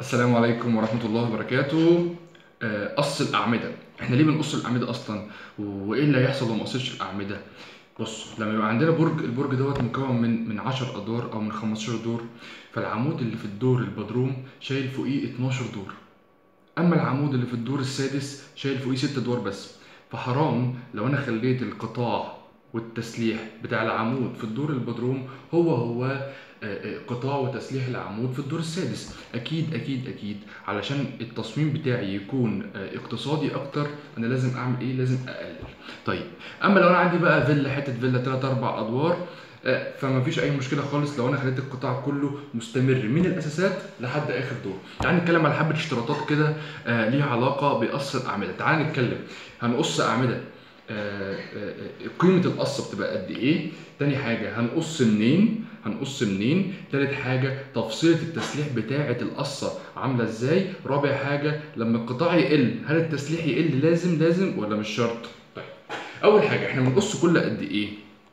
السلام عليكم ورحمة الله وبركاته آه، قص الأعمدة احنا ليه بنقص الأعمدة أصلا وإيه اللي هيحصل لو ما قصيتش الأعمدة بص لما يبقى عندنا برج البرج دوت مكون من من 10 أدوار أو من 15 دور فالعمود اللي في الدور البدروم شايل فوقيه 12 دور أما العمود اللي في الدور السادس شايل فوقيه 6 دور بس فحرام لو أنا خليت القطاع والتسليح بتاع العمود في الدور البدروم هو هو آه، آه، قطاع وتسليح العمود في الدور السادس اكيد اكيد اكيد علشان التصميم بتاعي يكون آه، اقتصادي اكتر انا لازم اعمل ايه لازم اقلل طيب اما لو انا عندي بقى فيلا حته فيلا 3 4 ادوار آه، فما فيش اي مشكله خالص لو انا خليت القطاع كله مستمر من الاساسات لحد اخر دور تعال نتكلم على حبه اشتراطات كده آه، ليها علاقه بقص الاعمده تعال نتكلم هنقص اعمده آه، آه، آه، قيمه القصه بتبقى قد ايه تاني حاجه هنقص منين هنقص منين تالت حاجة تفصيلة التسليح بتاعة القصة عاملة ازاي رابع حاجة لما القطاع يقل هل التسليح يقل لازم لازم ولا مش شرط طيب اول حاجة احنا بنقص كل قد ايه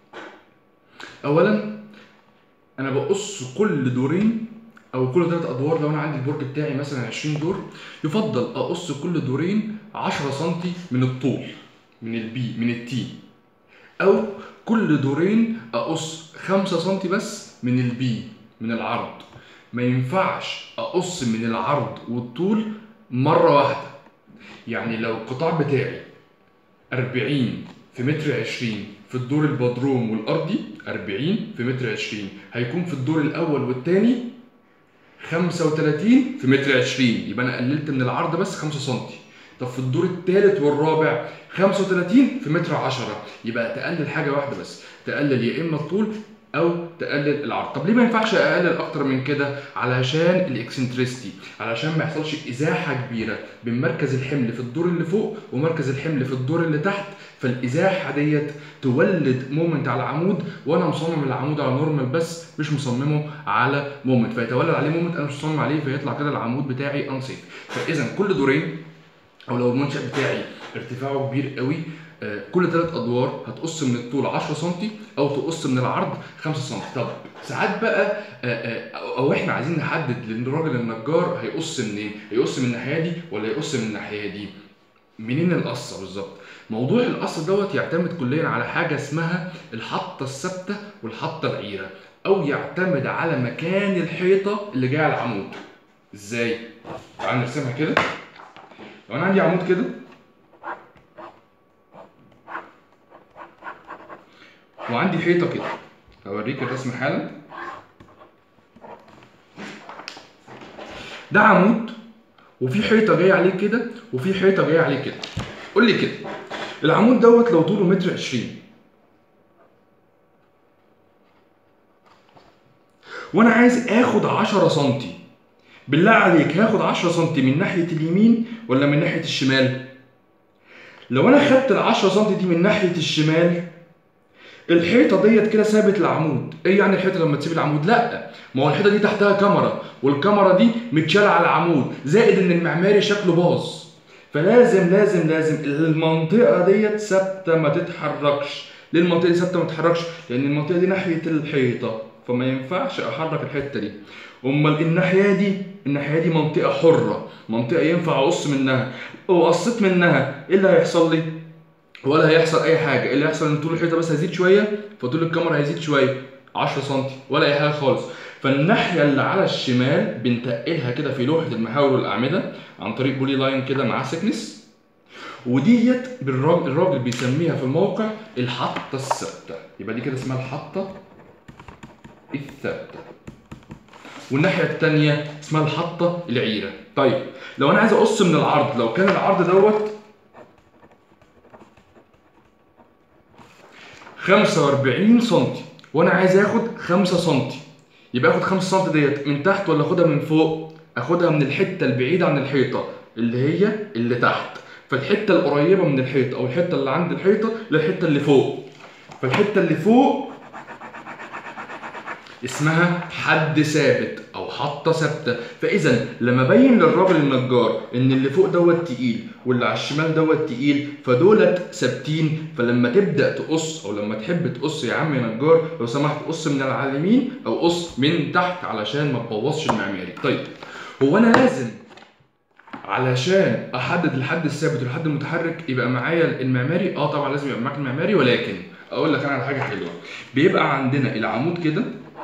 اولا انا بقص كل دورين او كل ثلاث ادوار لو انا عندي البرج بتاعي مثلا 20 دور يفضل اقص كل دورين 10 سم من الطول من البي من التي او كل دورين اقص 5 سم بس من البي من العرض ما ينفعش اقص من العرض والطول مره واحده يعني لو القطاع بتاعي 40 في متر 20 في الدور البدروم والارضي 40 في متر 20 هيكون في الدور الاول والثاني 35 في متر 20 يبقى انا قللت من العرض بس 5 سم طب في الدور الثالث والرابع 35 في متر 10 يبقى تقلل حاجه واحده بس تقلل يا اما الطول او تقلل العرض طب ليه ما ينفعش اقلل اكتر من كده علشان الاكسنتريستي علشان ما يحصلش ازاحه كبيره بين مركز الحمل في الدور اللي فوق ومركز الحمل في الدور اللي تحت فالازاحه ديت تولد مومنت على العمود وانا مصمم العمود على نورمال بس مش مصممه على مومنت فيتولد عليه مومنت انا مش مصمم عليه فيطلع كده العمود بتاعي انسيف فاذا كل دورين او لو المنشأ بتاعي ارتفاعه كبير قوي آه، كل ثلاث ادوار هتقص من الطول 10 سم او تقص من العرض 5 سم طب ساعات بقى آه، آه، او احنا عايزين نحدد للراجل النجار هيقص منين هيقص من الناحيه دي ولا هيقص من الناحيه دي منين القصه بالظبط موضوع القص دوت يعتمد كليا على حاجه اسمها الحطه الثابته والحطه العيره او يعتمد على مكان الحيطه اللي جايه على العمود ازاي تعال نرسمها كده لو انا عندي عمود كده وعندي حيطه كده هوريك الرسم حالا ده عمود وفي حيطه جايه عليه كده وفي حيطه جايه عليه كده قول لي كده العمود دوت لو طوله متر 20 وانا عايز اخد 10 سنتي بالله عليك هاخد 10 سم من ناحيه اليمين ولا من ناحيه الشمال لو انا خدت ال 10 سم دي من ناحيه الشمال الحيطه ديت كده سابت العمود ايه يعني الحيطه لما تسيب العمود لا ما هو الحيطه دي تحتها كاميرا والكاميرا دي متشاله على العمود زائد ان المعماري شكله باظ فلازم لازم لازم المنطقه ديت ثابته ما تتحركش ليه المنطقه دي ثابته ما تتحركش لان المنطقه دي ناحيه الحيطه فما ينفعش احرك الحته دي امال الناحيه دي الناحيه دي منطقه حره منطقه ينفع اقص منها لو قصيت منها ايه اللي هيحصل لي ولا هيحصل اي حاجه إيه اللي هيحصل ان طول الحيطه بس هيزيد شويه فطول الكاميرا هيزيد شويه 10 سم ولا اي حاجه خالص فالناحيه اللي على الشمال بنتقلها كده في لوحه المحاور والاعمده عن طريق بولي لاين كده معاه سكنس وديت بالراجل الراجل بيسميها في الموقع الحطه الثابته يبقى دي كده اسمها الحطه الثابته والناحيه الثانيه اسمها الحطه العيره طيب لو انا عايز اقص من العرض لو كان العرض دوت 45 سم وانا عايز اخد 5 سم يبقى اخد 5 سم ديت من تحت ولا اخدها من فوق اخدها من الحته البعيده عن الحيطه اللي هي اللي تحت فالحته القريبه من الحيطه او الحته اللي عند الحيطه للحته اللي فوق فالحته اللي فوق اسمها حد ثابت او حطه ثابته فاذا لما ابين للراجل النجار ان اللي فوق دوت تقيل واللي على الشمال دوت تقيل فدولت ثابتين فلما تبدا تقص او لما تحب تقص يا عم يا نجار لو سمحت قص من على اليمين او قص من تحت علشان ما تبوظش المعماري طيب هو انا لازم علشان احدد الحد الثابت والحد المتحرك يبقى معايا المعماري اه طبعا لازم يبقى معاك المعماري ولكن اقول لك انا على حاجه حلوه بيبقى عندنا العمود كده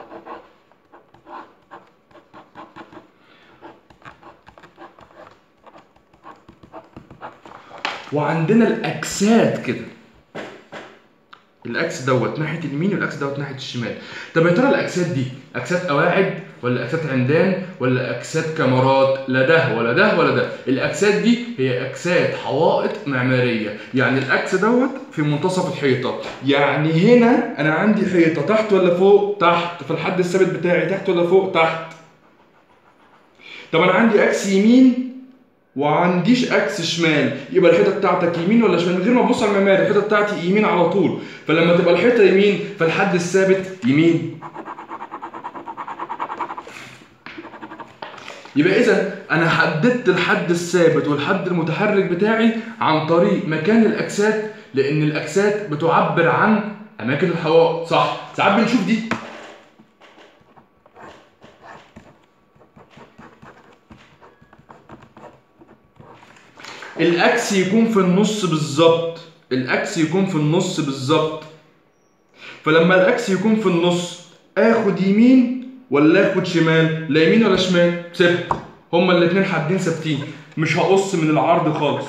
وعندنا الاكسات كده الاكس دوت ناحيه اليمين والاكس دوت ناحيه الشمال طب يا ترى الاكسات دي اكسات قواعد ولا اكسات عمدان ولا اكسات كاميرات لا ده ولا ده ولا ده الاكسات دي هي اكسات حوائط معماريه يعني الاكس دوت في منتصف الحيطه يعني هنا انا عندي حيطه تحت ولا فوق تحت فالحد الثابت بتاعي تحت ولا فوق تحت طب انا عندي اكس يمين وعنديش اكس شمال يبقى الحيطه بتاعتك يمين ولا شمال من غير ما ابص على المعماري الحيطه بتاعتي يمين على طول فلما تبقى الحيطه يمين فالحد الثابت يمين يبقى اذا انا حددت الحد الثابت والحد المتحرك بتاعي عن طريق مكان الاكسات لان الاكسات بتعبر عن اماكن الحوائط صح ساعات بنشوف دي الاكس يكون في النص بالظبط الاكس يكون في النص بالظبط فلما الاكس يكون في النص اخد يمين ولا اخد شمال لا يمين ولا شمال ثابت هما الاثنين حدين ثابتين مش هقص من العرض خالص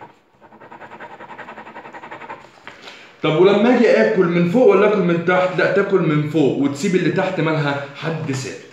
طب ولما اجي اكل من فوق ولا اكل من تحت لا تاكل من فوق وتسيب اللي تحت مالها حد ثابت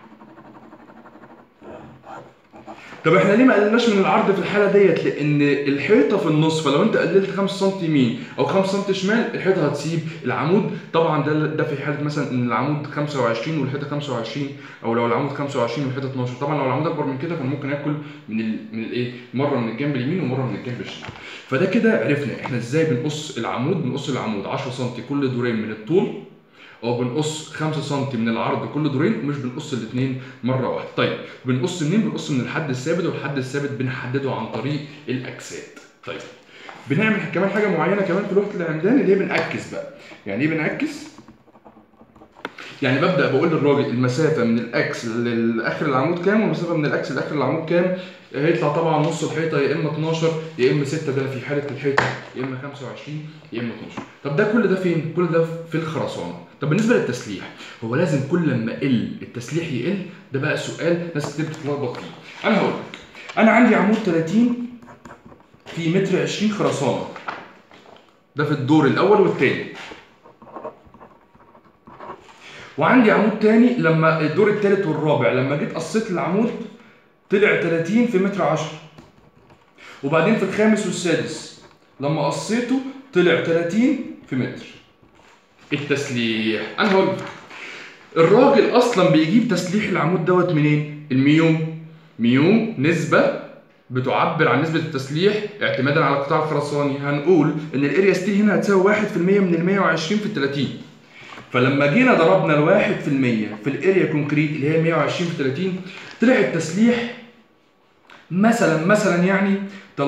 طب احنا ليه ما قللناش من العرض في الحاله ديت لان الحيطه في النص فلو انت قللت 5 سم يمين او 5 سم شمال الحيطه هتسيب العمود طبعا ده ده في حاله مثلا ان العمود 25 والحيطه 25 او لو العمود 25 والحيطه 12 طبعا لو العمود اكبر من كده فانا ممكن اكل من ال... من الايه مره من الجنب اليمين ومره من الجنب الشمال فده كده عرفنا احنا ازاي بنقص العمود بنقص العمود 10 سم كل دورين من الطول او بنقص 5 سم من العرض كل دورين مش بنقص الاثنين مره واحده طيب بنقص منين بنقص من الحد الثابت والحد الثابت بنحدده عن طريق الاكسات طيب بنعمل كمان حاجه معينه كمان في لوحه العمدان اللي هي بنعكس بقى يعني ايه بنعكس يعني ببدا بقول للراجل المسافه من الاكس لاخر العمود كام والمسافه من الاكس لاخر العمود كام هيطلع طبعا نص الحيطه يا اما 12 يا اما 6 ده في حاله الحيطه يا اما 25 يا اما 12 طب ده كل ده فين كل ده في الخرسانه طب بالنسبه للتسليح هو لازم كل لما يقل التسليح يقل ده بقى سؤال ناس كتير بتتلخبط فيه انا هقول لك انا عندي عمود 30 في متر 20 خرسانه ده في الدور الاول والثاني وعندي عمود تاني لما الدور الثالث والرابع لما جيت قصيت العمود طلع 30 في متر 10 وبعدين في الخامس والسادس لما قصيته طلع 30 في متر التسليح انا هقول لك الراجل اصلا بيجيب تسليح العمود دوت منين الميوم ميوم نسبه بتعبر عن نسبه التسليح اعتمادا على القطاع الخرساني هنقول ان الاريا ستيل هنا هتساوي 1% من ال 120 في ال 30 فلما جينا ضربنا الواحد في المية في الاريا كونكريت اللي هي 120 في 30 طلع التسليح مثلا مثلا يعني 13.6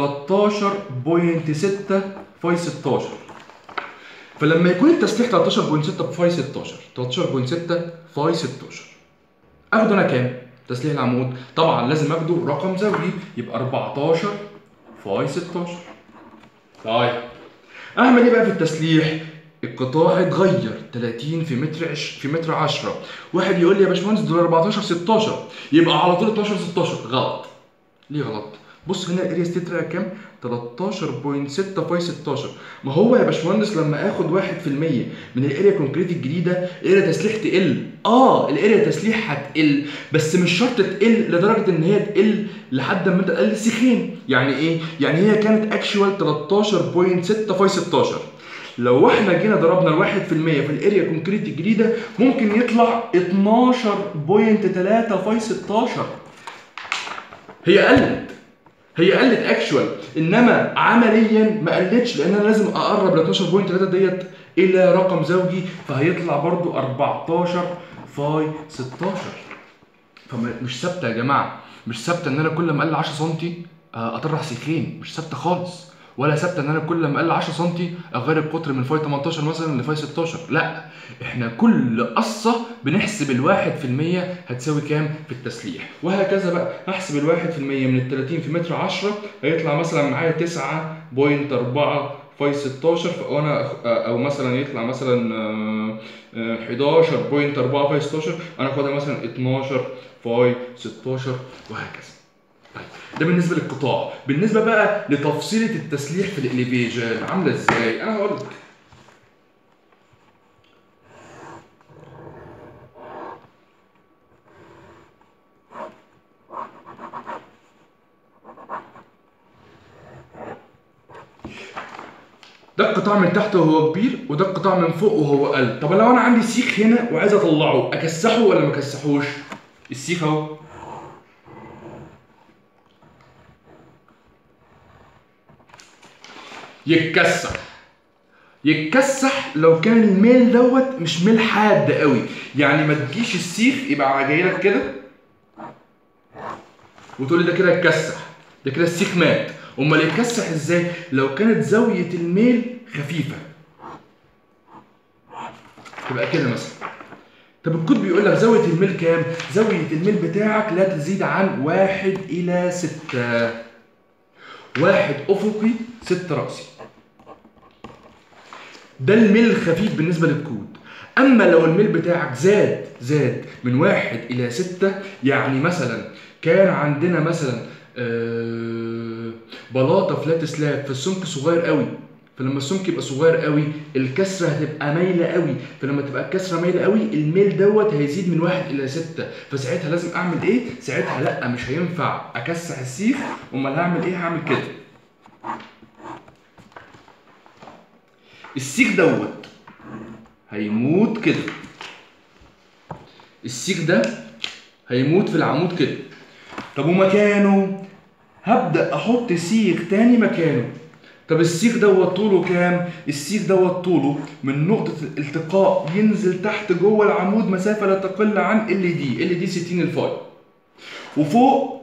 في 16 فلما يكون التسليح 13.6 في 16 13.6 في 16 اخده انا كام؟ تسليح العمود طبعا لازم اخده رقم زوجي يبقى 14 في 16 طيب اعمل ايه بقى في التسليح؟ القطاع اتغير 30 في متر عش في متر 10 واحد يقول لي يا باشمهندس دول 14 16 يبقى على طول 12 16 غلط ليه غلط بص هنا الاريا ستيت طلع كام 13.6 في 16 ما هو يا باشمهندس لما اخد 1% من الاريا كونكريت الجديده الاريا تسليح تقل اه الاريا تسليح هتقل بس مش شرط تقل لدرجه ان هي تقل لحد ما انت تقل سيخين يعني ايه يعني هي كانت اكشوال 13.6 في 16 لو احنا جينا ضربنا الواحد في المية في الاريا كونكريت الجديدة ممكن يطلع 12.3 في 16 هي قلت هي قلت اكشوال انما عمليا ما قلتش لان انا لازم اقرب ل 12.3 ديت الى رقم زوجي فهيطلع برضو 14 في 16 فمش ثابته يا جماعه مش ثابته ان انا كل ما اقل 10 سم اطرح سيخين مش ثابته خالص ولا ثابته ان انا كل ما اقل 10 سم اغير القطر من فاي 18 مثلا لفاي 16 لا احنا كل قصه بنحسب الواحد في المية هتساوي كام في التسليح وهكذا بقى هحسب الواحد في المية من ال 30 في متر 10 هيطلع مثلا معايا 9.4 فاي 16 وانا او مثلا يطلع مثلا آه، آه، 11.4 فاي 16 انا اخدها مثلا 12 فاي 16 وهكذا طيب ده بالنسبه للقطاع بالنسبه بقى لتفصيله التسليح في الاليفيجن عامله ازاي انا هقول لك ده القطاع من تحت وهو كبير وده القطاع من فوق وهو قل طب لو انا عندي سيخ هنا وعايز اطلعه اكسحه ولا ما اكسحوش السيخ اهو يتكسح يتكسح لو كان الميل دوت مش ميل حاد قوي يعني ما تجيش السيخ يبقى جاي لك كده وتقول لي ده كده اتكسح ده كده السيخ مات امال يتكسح ازاي لو كانت زاويه الميل خفيفه تبقى كده مثلا طب الكود بيقول لك زاويه الميل كام زاويه الميل بتاعك لا تزيد عن واحد الى ستة واحد افقي ستة راسي ده الميل الخفيف بالنسبه للكود اما لو الميل بتاعك زاد زاد من واحد الى ستة يعني مثلا كان عندنا مثلا آه، بلاطه فلات سلاب فالسمك صغير قوي فلما السمك يبقى صغير قوي الكسره هتبقى مايله قوي فلما تبقى الكسره مايله قوي الميل دوت هيزيد من واحد الى ستة فساعتها لازم اعمل ايه ساعتها لا مش هينفع اكسح السيخ امال هعمل ايه هعمل كده السيخ دوت هيموت كده السيخ ده هيموت في العمود كده طب ومكانه هبدا احط سيخ تاني مكانه طب السيخ دوت طوله كام السيخ دوت طوله من نقطه الالتقاء ينزل تحت جوه العمود مسافه لا تقل عن ال دي ال دي 60 الفاي وفوق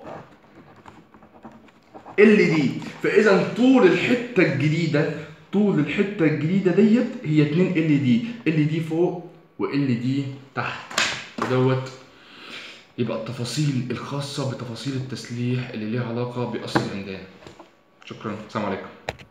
ال دي فاذا طول الحته الجديده طول الحته الجديده ديت هي 2 ال دي ال دي فوق وال دي تحت دوت يبقى التفاصيل الخاصه بتفاصيل التسليح اللي ليها علاقه باصل العمدان شكرا السلام عليكم